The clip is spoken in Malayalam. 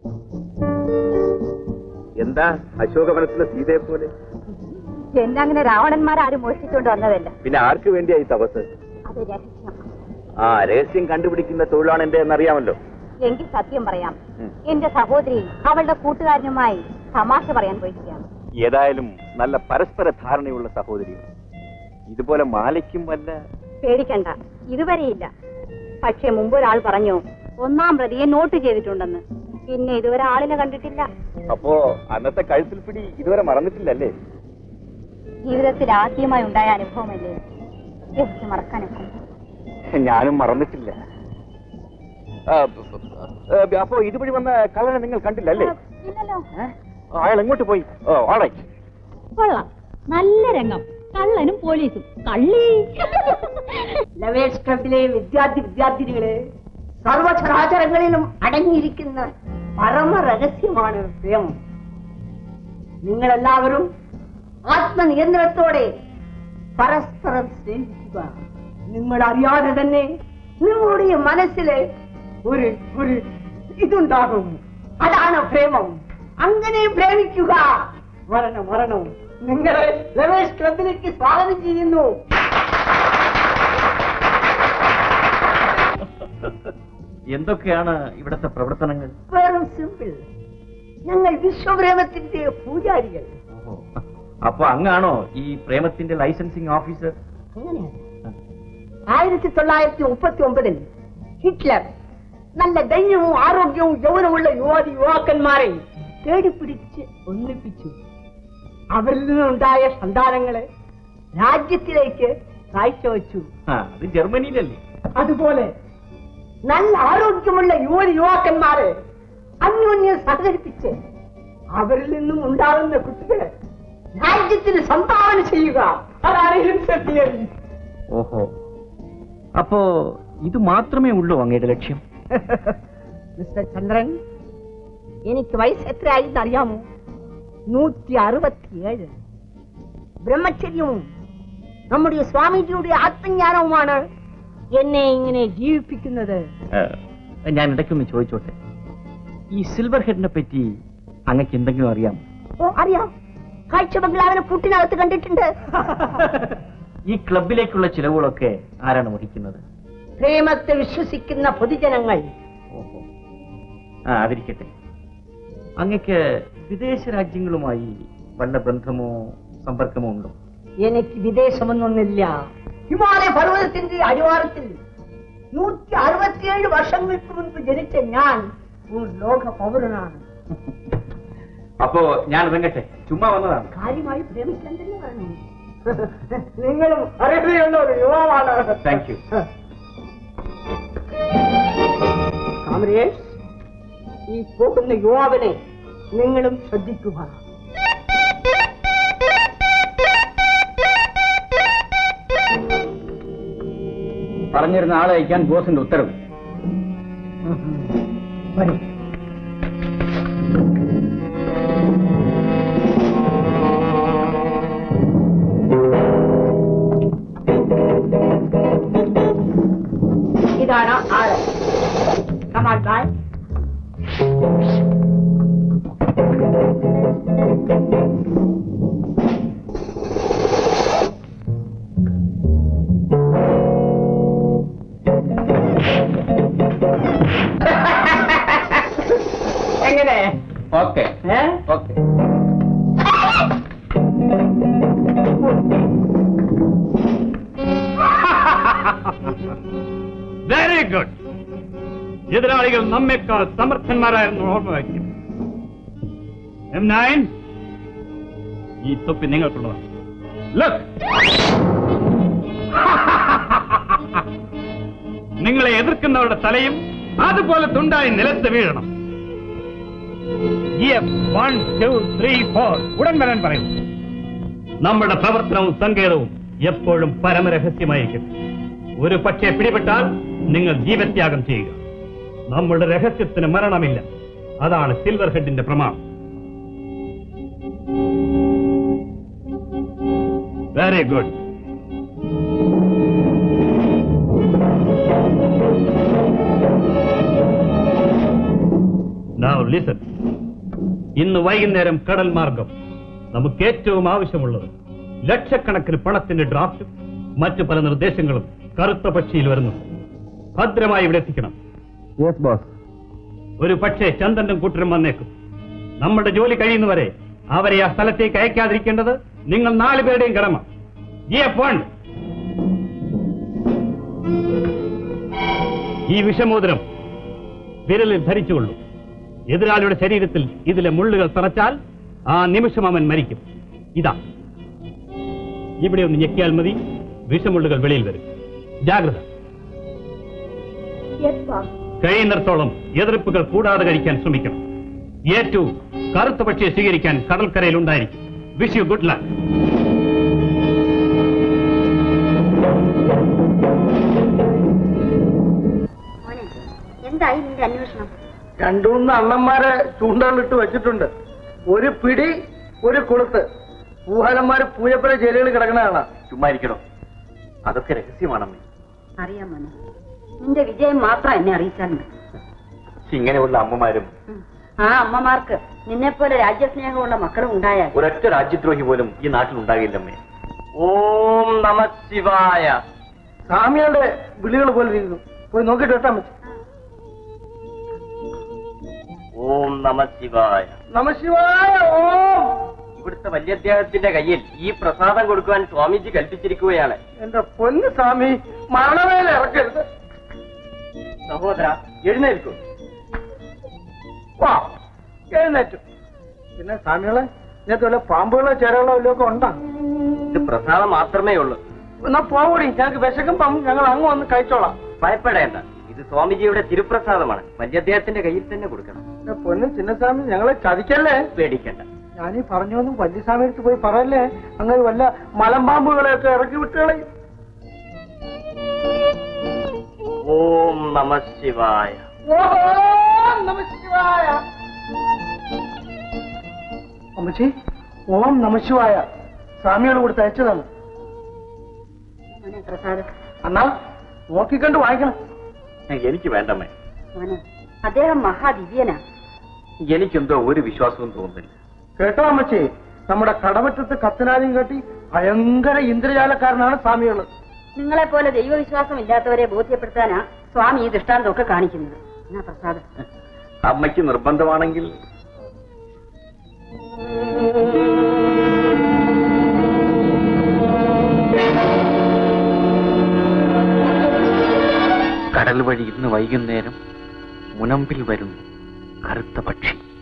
എന്താ അശോകവനത്തിലെ സീതയെ പോലെ എന്നെ അങ്ങനെ രാവണന്മാരാരും മോഷ്ടിച്ചുകൊണ്ട് വന്നതല്ല പിന്നെ ആർക്ക് വേണ്ടിയാ ഈ തപസ് അത് രഹസ്യം ആ രഹസ്യം കണ്ടുപിടിക്കുന്ന തൊഴിലാണ് എന്റെ എന്നറിയാമല്ലോ എങ്കിൽ സത്യം പറയാം ഉം. എന്റെ സഹോദരി അവളുടെ കൂട്ടുകാരനുമായി തമാശ പറയാൻ പോയിരിക്കുകയാണ് ഏതായാലും നല്ല പരസ്പര ധാരണയുള്ള സഹോദരി ഇതുപോലെ മാലയ്ക്കും വല്ല പേടിക്കണ്ട ഇതുവരെയില്ല പക്ഷെ മുമ്പ് ഒരാൾ പറഞ്ഞു ഒന്നാം പ്രതിയെ നോട്ട് ചെയ്തിട്ടുണ്ടെന്ന് പിന്നെ ഇതുവരെ ആളിനെ കണ്ടിട്ടില്ല അപ്പോ അന്നത്തെ കഴുത്തിൽ പിടി ഇതുവരെ മറന്നിട്ടില്ലല്ലേ ജീവിതത്തിൽ ആദ്യമായി ഉണ്ടായ അനുഭവമല്ലേ എനിക്ക് മറക്കാനൊക്കെ ഞാനും മറന്നിട്ടില്ല ആ, ബ- ബ- ഏ, അപ്പോ ഇതുവഴി വന്ന കള്ളനെ നിങ്ങൾ കണ്ടില്ലല്ലേ ഇല്ലല്ലോ ഏ? അയാൾ എങ്ങോട്ട് പോയി ഓ ഓളൈറ്റ് കൊള്ളാം നല്ല രംഗം കള്ളനും പോലീസും കള്ളി ലവേഴ്സ് ക്ലബിലെ വിദ്യാർത്ഥി വിദ്യാർത്ഥിനികളെ സർവചരാചരങ്ങളിലും അടങ്ങിയിരിക്കുന്ന പരമ രഹസ്യമാണ് പ്രേമം നിങ്ങളെല്ലാവരും ആത്മനിയന്ത്രണത്തോടെ പരസ്പരം സ്നേഹിക്കുക നിങ്ങൾ അറിയാതെ തന്നെ നിങ്ങളുടെ മനസ്സിലെ ഒരു ഒരു ഇതുണ്ടാകും അതാണ് പ്രേമം അങ്ങനെ പ്രേമിക്കുക വരണം വരണം നിങ്ങളെ ലവേഴ്സ് ക്ലബിലേക്ക് സ്വാഗതം ചെയ്യുന്നു എന്തൊക്കെയാണ് ഇവിടുത്തെ പ്രവർത്തനങ്ങൾ വെറും സിമ്പിൾ ഞങ്ങൾ വിശ്വപ്രേമത്തിന്റെ പൂജാരികൾ അപ്പൊ അങ്ങാണോ ഈ പ്രേമത്തിന്റെ ലൈസൻസിങ് ഓഫീസർ അങ്ങനെയാണ് ആയിരത്തി തൊള്ളായിരത്തി മുപ്പത്തി ഒമ്പതിൽ ഹിറ്റ്ലർ നല്ല ധൈര്യവും ആരോഗ്യവും യൗവനമുള്ള യുവാതി യുവാക്കന്മാരെ തേടിപ്പിടിച്ച് ഒന്നിപ്പിച്ചു അവരിൽ നിന്നുണ്ടായ സന്താനങ്ങളെ രാജ്യത്തിലേക്ക് കാഴ്ചവെച്ചു അത് ജർമ്മനിയിലല്ലേ അതുപോലെ നല്ല ആരോഗ്യമുള്ള യുവതി യുവാക്കന്മാരെ അന്യോന്യം സഹകരിപ്പിച്ച് അവരിൽ നിന്നും ഉണ്ടാകുന്ന കുട്ടികളെ രാജ്യത്തിന് സംഭാവന ചെയ്യുക അതാണ് ഹിംസ തിയറി ഓഹോ അപ്പോ ഇത് മാത്രമേ ഉള്ളൂ അങ്ങയുടെ ലക്ഷ്യം മിസ്റ്റർ ചന്ദ്രൻ എനിക്ക് വയസ്സ് എത്രയായി അറിയാമോ നൂറ്റി അറുപത്തിയേഴ് ബ്രഹ്മചര്യവും നമ്മുടെ സ്വാമിജിയുടെ ആത്മജ്ഞാനവുമാണ് എന്നെ ഇങ്ങനെ ജീവിപ്പിക്കുന്നത് ഏ, ഞാൻ ഇടയ്ക്കൊന്ന് ചോദിച്ചോട്ടെ ഈ സിൽവർ ഹെഡിനെ പറ്റി അങ്ങക്ക് എന്തെങ്കിലും അറിയാം ഓ അറിയാം കാഴ്ച ബംഗ്ലാവിനെ കൂട്ടിനകത്ത് കണ്ടിട്ടുണ്ട് ഈ ക്ലബിലേക്കുള്ള ചിലവുകളൊക്കെ ആരാണ് വഹിക്കുന്നത് പ്രേമത്തെ വിശ്വസിക്കുന്ന പൊതുജനങ്ങൾ ഓഹോ ആ അതിരിക്കട്ടെ അങ്ങക്ക് വിദേശ രാജ്യങ്ങളുമായി വല്ല ബന്ധമോ സമ്പർക്കമോ ഉണ്ടോ എനിക്ക് വിദേശമൊന്നൊന്നില്ല ഹിമാലയ പർവ്വതത്തിന്റെ അടിവാരത്തിൽ നൂറ്റി അറുപത്തിയേഴ് വർഷങ്ങൾക്ക് മുൻപ് ജനിച്ച ഞാൻ ഒരു ലോക പൗരനാണ് അപ്പോ ഞാൻ ഇറങ്ങട്ടെ ചുമ്മാ വന്നതാണ് കാര്യമായി പ്രേമിക്കാൻ തന്നെ വേണം നിങ്ങളും അറിയുകയുള്ള ഒരു യുവാവാണ് താങ്ക് യു കാമറേഷ് ഈ പോകുന്ന യുവാവിനെ നിങ്ങളും ശ്രദ്ധിക്കുക പറഞ്ഞിരുന്ന ആളെ അയക്കാൻ ബോസിന്റെ ഉത്തരവ് വരൂ ഇതാണ് ആള് കമാൻ ബായ് എങ്ങനെ ഓക്കെ ഏ? ഓക്കെ വെരി ഗുഡ് എതിരാളികൾ നമ്മെക്കാൾ സമർത്ഥന്മാരായിരുന്നു ഓർമ്മ വയ്ക്കും എം നയൻ ഈ തൊപ്പി നിങ്ങൾക്കുള്ളതാണ് Look. നിങ്ങളെ എതിർക്കുന്നവരുടെ തലയും അതുപോലെ തുണ്ടായി നിലത്ത് വീഴണം വൺ ടു ത്രീ ഫോർ ഉടൻ വരാൻ പറയും നമ്മുടെ പ്രവർത്തനവും സങ്കേതവും എപ്പോഴും പരമരഹസ്യമായിരിക്കും ഒരു പക്ഷേ പിടിപെട്ടാൽ നിങ്ങൾ ജീവത്യാഗം ചെയ്യുക നമ്മുടെ രഹസ്യത്തിന് മരണമില്ല അതാണ് സിൽവർ ഹെഡിന്റെ പ്രമാണം very good Now Now listen. ഇന്ന് വൈകുന്നേരം കടൽ മാർഗം നമുക്ക് ഏറ്റവും ആവശ്യമുള്ളത് ലക്ഷക്കണക്കിന് പണത്തിന്റെ ഡ്രാഫ്റ്റും മറ്റു പല നിർദ്ദേശങ്ങളും കറുത്ത പക്ഷിയിൽ വരുന്നു ഭദ്രമായി ഇവിടെ എത്തിക്കണം യെസ് ബോസ് ഒരു പക്ഷേ ചന്ദനും കൂട്ടരും വന്നേക്കും നമ്മുടെ ജോലി കഴിയുന്നവരെ അവരെ ആ സ്ഥലത്തേക്ക് അയക്കാതിരിക്കേണ്ടത് നിങ്ങൾ നാലു പേരുടെയും കടമ ഈ പോണ്ട് ഈ വിഷമോദരം വിരലിൽ ധരിച്ചുകൊള്ളൂ എതിരാളിയുടെ ശരീരത്തിൽ ഇതിലെ മുള്ളുകൾ തറച്ചാൽ ആ നിമിഷം അവൻ മരിക്കും ഇതാ ഇവിടെ ഒന്ന് ഞെക്കിയാൽ മതി വിഷമുള്ളുകൾ വെളിയിൽ വരും ജാഗ്രത കഴിയുന്നിടത്തോളം എതിർപ്പുകൾ കൂടാതെ കഴിക്കാൻ ശ്രമിക്കണം ഏറ്റവും കറുത്ത പക്ഷിയെ സ്വീകരിക്കാൻ കടൽക്കരയിൽ ഉണ്ടായിരിക്കും വിഷ് യു ഗുഡ് ലക്ക് മോനെ എന്തായി നിന്റെ അന്വേഷണം രണ്ടു മൂന്ന് അണ്ണന്മാരെ ചൂണ്ടകളിട്ട് വെച്ചിട്ടുണ്ട് ഒരു പിടി ഒരു കുളുത്ത് പൂഹാലന്മാര് പൂജപ്പുര ജയിലുകളിൽ കിടക്കണതാണ് ചുമ്മാ ഇരിക്കണോ അതൊക്കെ രഹസ്യമാണമ്മേ അറിയാം മോനെ നിന്റെ വിജയം മാത്രം എന്നെ അറിയിച്ചാൽ മതി ഇങ്ങനെയുള്ള അമ്മമാരും ആ അമ്മമാർക്ക് നിന്നെപ്പോലെ രാജ്യസ്നേഹമുള്ള മക്കളും ഉണ്ടായാൽ ഒരൊറ്റ രാജ്യദ്രോഹി പോലും ഈ നാട്ടിൽ ഉണ്ടാകില്ലമ്മേ ഓം നമ ശിവായ സ്വാമികളുടെ വിളികൾ പോലെ ഇരിക്കുന്നു പോയി നോക്കിട്ട് വെട്ടാൻ പറ്റും ഓം നമ ശിവായ നമ ശിവായ ഓം ഇവിടുത്തെ വല്യദ്ദേഹത്തിന്റെ കയ്യിൽ ഈ പ്രസാദം കൊടുക്കുവാൻ സ്വാമിജി കൽപ്പിച്ചിരിക്കുകയാണ് എന്റെ പൊന്ന് സ്വാമി മരണവേല ഇറക്കരുത് സഹോദര എഴുന്നേൽക്കൂ വാ എഴുന്നേറ്റു പിന്നെ സ്വാമികളെ ഇതിനകത്ത് വല്ല പാമ്പുകളോ ചേരകളോ വല്ലതും ഒക്കെ ഉണ്ടോ ഇത് പ്രസാദം മാത്രമേ ഉള്ളൂ എന്നാ പോകൂടി ഞങ്ങൾക്ക് വിശക്കുമ്പം ഞങ്ങൾ അങ്ങ് വന്ന് കഴിച്ചോളാം ഭയപ്പെടേണ്ട ഇത് സ്വാമിജിയുടെ തിരുപ്രസാദമാണ് വല്യദ്ദേഹത്തിന്റെ കയ്യിൽ തന്നെ കൊടുക്കണം എന്റെ പൊന്ന് ചിന്നസ്വാമി ഞങ്ങളെ ചതിക്കല്ലേ പേടിക്കണ്ട ഞാനീ പറഞ്ഞു വന്നു വലിയ സ്വാമി അടുത്ത് പോയി പറയല്ലേ അങ്ങനെ വല്ല മലമ്പാമ്പുകളെയൊക്കെ ഇറക്കി വിട്ടുകളയും ഓം നമ ശിവായ ഓം നമ ശിവായ അമ്മച്ചി ഓം നമശിവായ സ്വാമികൾ കൊടുത്ത് അയച്ചതാണ് മോനെ പ്രസാദ് എന്നാ നോക്കിക്കണ്ട് വാങ്ങിക്കണം എനിക്ക് വേണ്ടമ്മേ മോനെ അദ്ദേഹം മഹാദിവ്യനാ എനിക്കെന്തോ ഒരു വിശ്വാസവും തോന്നുന്നില്ല കേട്ടോ അമ്മച്ചി നമ്മുടെ കടമറ്റത്ത് കത്തനാരിയും കെട്ടി ഭയങ്കര ഇന്ദ്രജാലക്കാരനാണ് സ്വാമികൾ നിങ്ങളെ പോലെ ദൈവവിശ്വാസം ഇല്ലാത്തവരെ ബോധ്യപ്പെടുത്താനാ സ്വാമി ഈ ദൃഷ്ടാന്തമൊക്കെ കാണിക്കുന്നത് എന്നാ പ്രസാദ് അമ്മയ്ക്ക് നിർബന്ധമാണെങ്കിൽ കടൽ വഴി ഇന്ന് വൈകുന്നേരം മുനമ്പിൽ വരുന്നു കറുത്ത പക്ഷി